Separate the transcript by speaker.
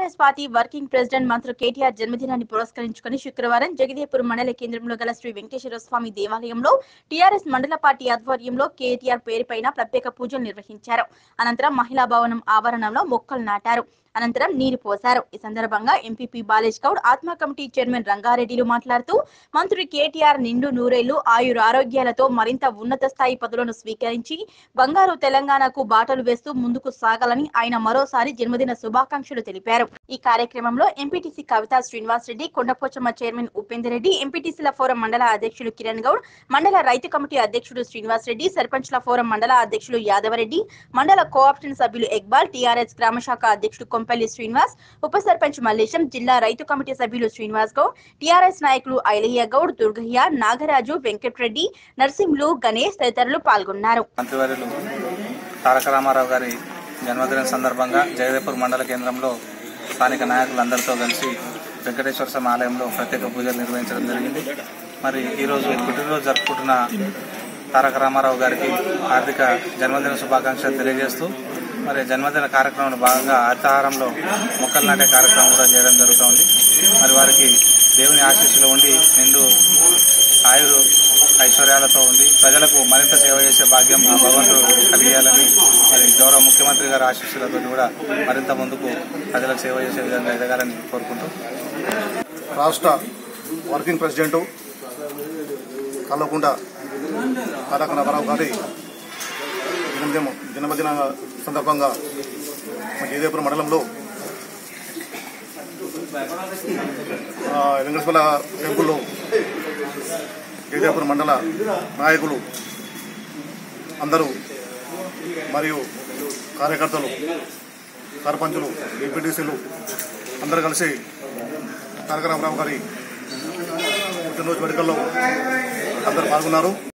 Speaker 1: TRS party working president మంత్రి కేటీఆర్ జన్మదినాన్ని పురస్కరించుకుని శుక్రవారం జగదేపూర్ మండల కేంద్రంలో గల శ్రీ వెంకటేశ్వర స్వామి దేవాలయంలో టీఆర్ఎస్ మండల పార్టీ ఆధ్వర్యంలో కేటీఆర్ పేరుపైన ప్రత్యేక పూజలు నిర్వహించారు అనంతరం మహిళా భవనం ఆవరణంలో మొక్కలు నాటారు అనంతరం నీరు పోశారు ఈ సందర్భంగా ఎంపీపీ బాలేజ్ గౌడ్ ఆత్మ కమిటీ చైర్మన్ రంగారెడ్డిలు మాట్లాడుతూ మంత్రి కేటీఆర్ నిండు నూరేళ్లు ఆయుర ఆరోగ్యాలతో మరింత ఉన్నత స్థాయి పదవులను స్వీకరించి బంగారు తెలంగాణకు బాటలు వేస్తూ ముందుకు సాగాలని ఆయన మరోసారి జన్మదిన శుభాకాంక్షలు తెలిపారు ఈ కార్యక్రమంలో ఎంపీటీసీ కవిత శ్రీనివాస్ రెడ్డి కొండపోచమ్మ చైర్మన్ ఉపేందర్ రెడ్డి ఎంపీటీసీల ఫోరం మండల అధ్యక్షులు కిరణ్ గౌడ్ మండల రైతు కమిటీ అధ్యక్షుడు శ్రీనివాస్ రెడ్డి సర్పంచ్ల ఫోరం మండల అధ్యక్షులు యాదవరెడ్డి మండల కోఆప్షన్ సభ్యులు ఎక్బాల్ టీఆర్ఎస్ గ్రామశాఖ అధ్యక్షుడు కొంపల్లి శ్రీనివాస్ ఉప సర్పంచ్ మల్లేశం జిల్లా రైతు కమిటీ సభ్యులు శ్రీనివాస్ గౌడ్ టీఆర్ఎస్ నాయకులు ఐలయ్య గౌడ్ దుర్గయ్య నాగరాజు వెంకట్రెడ్డి నర్సింహులు గణేష్ తదితరులు పాల్గొన్నారు
Speaker 2: మంత్రివర్యులు తారక రామారావు గారి జన్మదినం సందర్భంగా జగదేపూర్ మండల కేంద్రంలో స్థానిక నాయకులందరితో కలిసి వెంకటేశ్వర స్వామి ఆలయంలో ప్రత్యేక పూజలు నిర్వహించడం జరిగింది మరి ఈరోజు పుట్టినరోజు జరుపుకుంటున్న తారక రామారావు గారికి హార్దిక జన్మదిన శుభాకాంక్షలు తెలియజేస్తూ మరి జన్మదిన కార్యక్రమంలో భాగంగా హరితహారంలో మొక్కలు నాటే కార్యక్రమం కూడా చేయడం జరుగుతోంది మరి వారికి దేవుని ఆశీస్సులు ఉండి నిండు ఆయురు ఐశ్వర్యాలతో ఉండి ప్రజలకు మరింత సేవ చేసే భాగ్యం ఆ భగవంతుడు కలిగేయాలని మరి గౌరవ ముఖ్యమంత్రి గారి ఆశీస్సులతో కూడా మరింత ముందుకు ప్రజలకు సేవ చేసే విధంగా ఎదగాలని కోరుకుంటూ
Speaker 3: రాష్ట్ర వర్కింగ్ ప్రెసిడెంటు కల్లకుండా తారక రామారావు గారి జన్మదినం జన్మదిన సందర్భంగా మా జయదేపురం మండలంలో ఆ, వెంకటేశ్వర టెంపుల్లో జయదేపురం మండల నాయకులు అందరూ మరియు కార్యకర్తలు సర్పంచులు ఎంపీటీసీలు అందరూ కలిసి తారక రామారావు గారి పుట్టినరోజు వేడుకల్లో అందరూ పాల్గొన్నారు